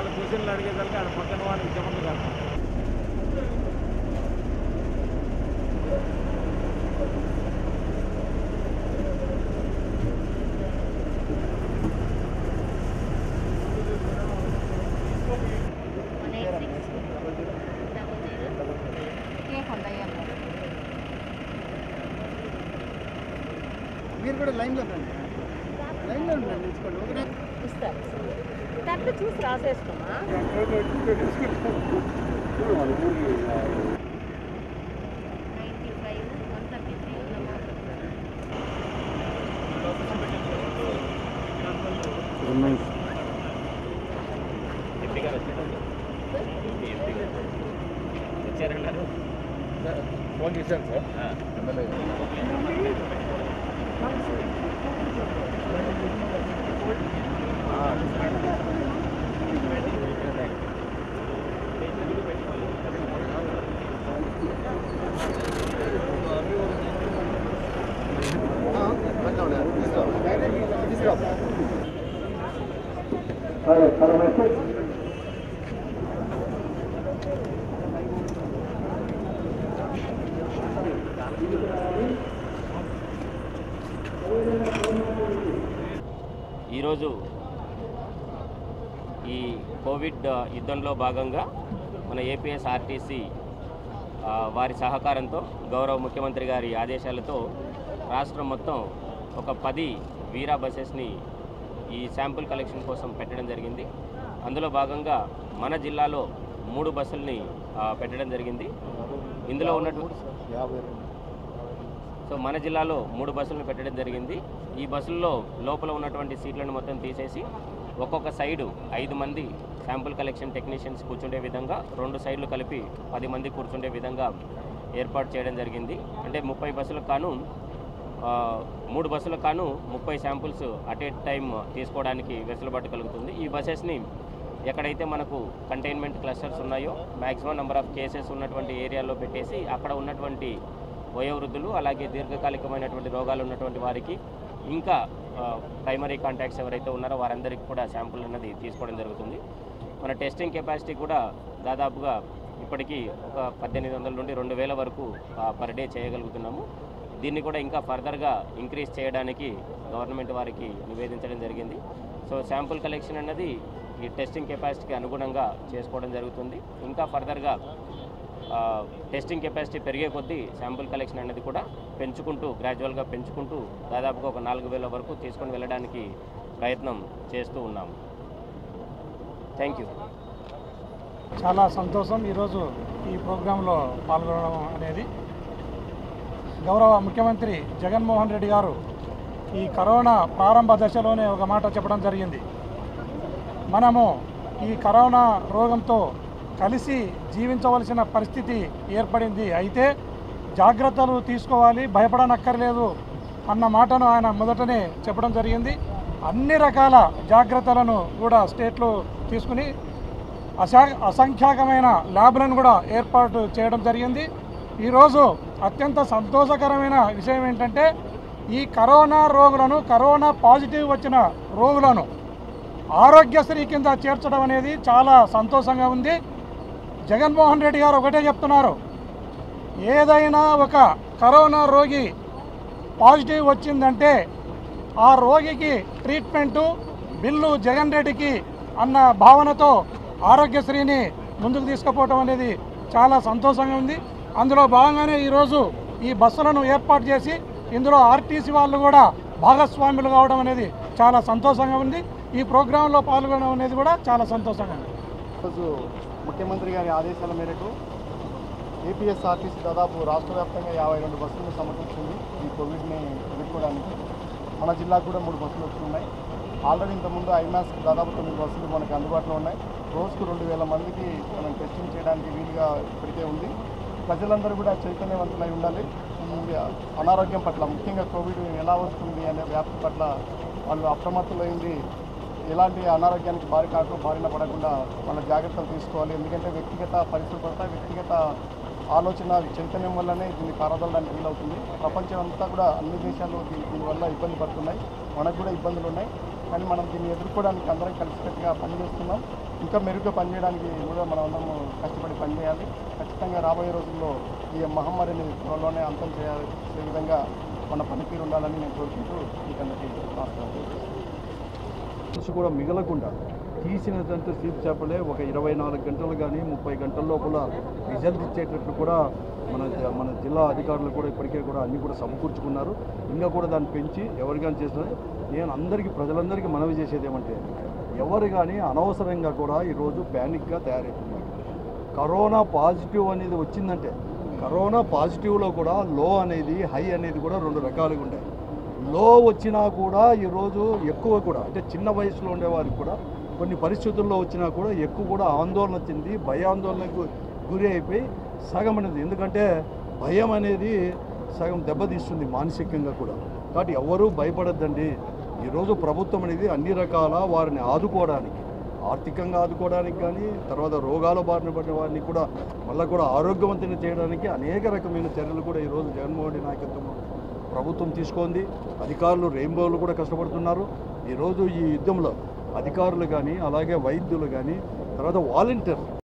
వాళ్ళు క్వశ్చన్లు అడిగేసరికి ఆడ పక్కన వాళ్ళకి చెప్పండి కాదు one eight six double zero cake ఉండయ్యా మీరు కూడా లైన్లో రండి లైన్లో ఉండండి నిల్చుకోండి ఒకటే ఇస్తారు దాంట్లో చూసి రాసేసుకోమా ninety five one thirty three ఉందమ్మా ఫోన్ చేశాను సార్ ఎమ్మెల్యే తీసుకురా ఈరోజు ఈ కోవిడ్ ఆ, యుద్ధంలో భాగంగా మన ఏపీఎస్ ఆర్టీసీ ఆ, వారి సహకారంతో గౌరవ ముఖ్యమంత్రి గారి ఆదేశాలతో రాష్ట్రం మొత్తం ఒక పది వీరా బసెస్ని ఈ శాంపుల్ కలెక్షన్ కోసం పెట్టడం జరిగింది అందులో భాగంగా మన జిల్లాలో మూడు బస్సుల్ని ఆ, పెట్టడం జరిగింది ఇందులో ఉన్నటువంటి యాభై రెండు సో మన జిల్లాలో మూడు బస్సులను పెట్టడం జరిగింది ఈ బస్సుల్లో లోపల ఉన్నటువంటి సీట్లను మొత్తం తీసేసి ఒక్కొక్క సైడు ఐదు మంది శాంపుల్ కలెక్షన్ టెక్నీషియన్స్ కూర్చుండే విధంగా రెండు సైడ్లు కలిపి పది మంది కూర్చుండే విధంగా ఏర్పాటు చేయడం జరిగింది అంటే ముప్పై బస్సులకు కాను ఆ, మూడు బస్సులకు కాను ముప్పై శాంపుల్స్ అట్ ఏ టైం తీసుకోవడానికి వెసులుబాటు కలుగుతుంది ఈ బసెస్ని ఎక్కడైతే మనకు కంటైన్మెంట్ క్లస్టర్స్ ఉన్నాయో మ్యాక్సిమం నెంబర్ ఆఫ్ కేసెస్ ఉన్నటువంటి ఏరియాలో పెట్టేసి అక్కడ ఉన్నటువంటి వయోవృద్ధులు అలాగే దీర్ఘకాలికమైనటువంటి రోగాలు ఉన్నటువంటి వారికి ఇంకా ప్రైమరీ కాంటాక్ట్స్ ఎవరైతే ఉన్నారో వారందరికీ కూడా శాంపుల్ అన్నది తీసుకోవడం జరుగుతుంది మన టెస్టింగ్ కెపాసిటీ కూడా దాదాపుగా ఇప్పటికీ ఒక పద్దెనిమిది వందల నుండి రెండు వేల వరకు పర్ డే చేయగలుగుతున్నాము దీన్ని కూడా ఇంకా ఫర్దర్గా ఇంక్రీజ్ చేయడానికి గవర్నమెంట్ వారికి నివేదించడం జరిగింది సో శాంపుల్ కలెక్షన్ అన్నది ఈ టెస్టింగ్ కెపాసిటీకి అనుగుణంగా చేసుకోవడం జరుగుతుంది ఇంకా ఫర్దర్గా టెస్టింగ్ కెపాసిటీ పెరిగే కొద్దీ శాంపుల్ కలెక్షన్ అనేది కూడా పెంచుకుంటూ గ్రాడ్యువల్గా పెంచుకుంటూ దాదాపుగా ఒక నాలుగు వేల వరకు తీసుకొని వెళ్ళడానికి ప్రయత్నం చేస్తూ ఉన్నాము థ్యాంక్ యూ చాలా సంతోషం ఈరోజు ఈ ప్రోగ్రాంలో పాల్గొనడం అనేది గౌరవ ముఖ్యమంత్రి జగన్మోహన్ రెడ్డి గారు ఈ కరోనా ప్రారంభ దశలోనే ఒక మాట చెప్పడం జరిగింది మనము ఈ కరోనా రోగంతో కలిసి జీవించవలసిన పరిస్థితి ఏర్పడింది అయితే జాగ్రత్తలు తీసుకోవాలి భయపడనక్కర్లేదు అన్న మాటను ఆయన మొదటనే చెప్పడం జరిగింది అన్ని రకాల జాగ్రత్తలను కూడా స్టేట్లో తీసుకుని అసా అసంఖ్యాకమైన ల్యాబ్లను కూడా ఏర్పాటు చేయడం జరిగింది ఈరోజు అత్యంత సంతోషకరమైన విషయం ఏంటంటే ఈ కరోనా రోగులను కరోనా పాజిటివ్ వచ్చిన రోగులను ఆరోగ్యశ్రీ కింద చేర్చడం అనేది చాలా సంతోషంగా ఉంది జగన్మోహన్ రెడ్డి గారు ఒకటే చెప్తున్నారు ఏదైనా ఒక కరోనా రోగి పాజిటివ్ వచ్చిందంటే ఆ రోగికి ట్రీట్మెంటు బిల్లు జగన్ రెడ్డికి అన్న భావనతో ఆరోగ్యశ్రీని ముందుకు తీసుకుపోవటం అనేది చాలా సంతోషంగా ఉంది అందులో భాగంగానే ఈరోజు ఈ బస్సులను ఏర్పాటు చేసి ఇందులో ఆర్టీసీ వాళ్ళు కూడా భాగస్వాములు కావడం అనేది చాలా సంతోషంగా ఉంది ఈ ప్రోగ్రాంలో పాల్గొనడం అనేది కూడా చాలా సంతోషంగా ఉంది ఈరోజు ముఖ్యమంత్రి గారి ఆదేశాల మేరకు ఏపీఎస్ఆర్టీసీ దాదాపు రాష్ట్ర వ్యాప్తంగా యాభై రెండు బస్సులను సమకూర్చింది ఈ కోవిడ్ని ఎదుర్కోవడానికి మన జిల్లాకు కూడా మూడు బస్సులు వస్తున్నాయి ఆల్రెడీ ఇంతకుముందు ఐమాస్క్ దాదాపు తొమ్మిది బస్సులు మనకు అందుబాటులో ఉన్నాయి రోజుకు రెండు వేల మందికి మనం టెస్టింగ్ చేయడానికి వీలుగా ఇప్పటికే ఉంది ప్రజలందరూ కూడా చైతన్యవంతులై ఉండాలి ఈ అనారోగ్యం పట్ల ముఖ్యంగా కోవిడ్ ఎలా వస్తుంది అనే వ్యాప్తి పట్ల వాళ్ళు అప్రమత్తులైంది ఎలాంటి అనారోగ్యానికి బారి కాకుండా బారిన పడకుండా వాళ్ళ జాగ్రత్తలు తీసుకోవాలి ఎందుకంటే వ్యక్తిగత పరిశుభ్రత వ్యక్తిగత ఆలోచన చైతన్యం వల్లనే దీన్ని పారదలడానికి వీలవుతుంది ప్రపంచం అంతా కూడా అన్ని దేశాలు దీని దీనివల్ల ఇబ్బంది పడుతున్నాయి మనకు కూడా ఇబ్బందులు ఉన్నాయి కానీ మనం దీన్ని ఎదుర్కోవడానికి అందరం కలిసికట్టుగా పనిచేస్తున్నాం ఇంకా మెరుగ్గా పనిచేయడానికి కూడా మనం అందరం కష్టపడి పనిచేయాలి ఖచ్చితంగా రాబోయే రోజుల్లో ఈ మహమ్మారిని త్వరలోనే అంతం చేయాలి చేసే విధంగా మన పనితీరు ఉండాలని నేను కోరుకుంటూ మీకు అందరికీ నమస్కారం మనసు కూడా మిగలకుండా తీసినటువంటి సీప్ చేపలే ఒక ఇరవై నాలుగు గంటలు కానీ ముప్పై గంటల లోపల రిజల్ట్ ఇచ్చేటట్టు కూడా మన జ- మన జిల్లా అధికారులు కూడా ఇప్పటికే కూడా అన్ని కూడా సమకూర్చుకున్నారు ఇంకా కూడా దాన్ని పెంచి ఎవరికైనా చేసిన నేను అందరికీ ప్రజలందరికీ మనవి చేసేది ఏమంటే ఎవరు కానీ అనవసరంగా కూడా ఈరోజు ప్యానిక్గా తయారవుతున్నారు కరోనా పాజిటివ్ అనేది వచ్చిందంటే కరోనా పాజిటివ్లో కూడా లో అనేది హై అనేది కూడా రెండు రకాలుగా ఉంటాయి లో వచ్చినా కూడా ఈరోజు ఎక్కువ కూడా అంటే చిన్న వయసులో ఉండేవారికి కూడా కొన్ని పరిస్థితుల్లో వచ్చినా కూడా ఎక్కువ కూడా ఆందోళన చెంది భయాందోళనకు గురి అయిపోయి సగం అనేది ఎందుకంటే భయం అనేది సగం దెబ్బతీస్తుంది మానసికంగా కూడా కాబట్టి ఎవరూ భయపడద్దండి ఈరోజు ప్రభుత్వం అనేది అన్ని రకాల వారిని ఆదుకోవడానికి ఆర్థికంగా ఆదుకోవడానికి కానీ తర్వాత రోగాల బారిన పడిన వారిని కూడా మళ్ళీ కూడా ఆరోగ్యవంతంగా చేయడానికి అనేక రకమైన చర్యలు కూడా ఈరోజు జగన్మోహన్ రెడ్డి నాయకత్వంలో ప్రభుత్వం తీసుకుంది అధికారులు రెయిన్బోలు కూడా కష్టపడుతున్నారు ఈరోజు ఈ యుద్ధంలో అధికారులు కానీ అలాగే వైద్యులు కానీ తర్వాత వాలంటీర్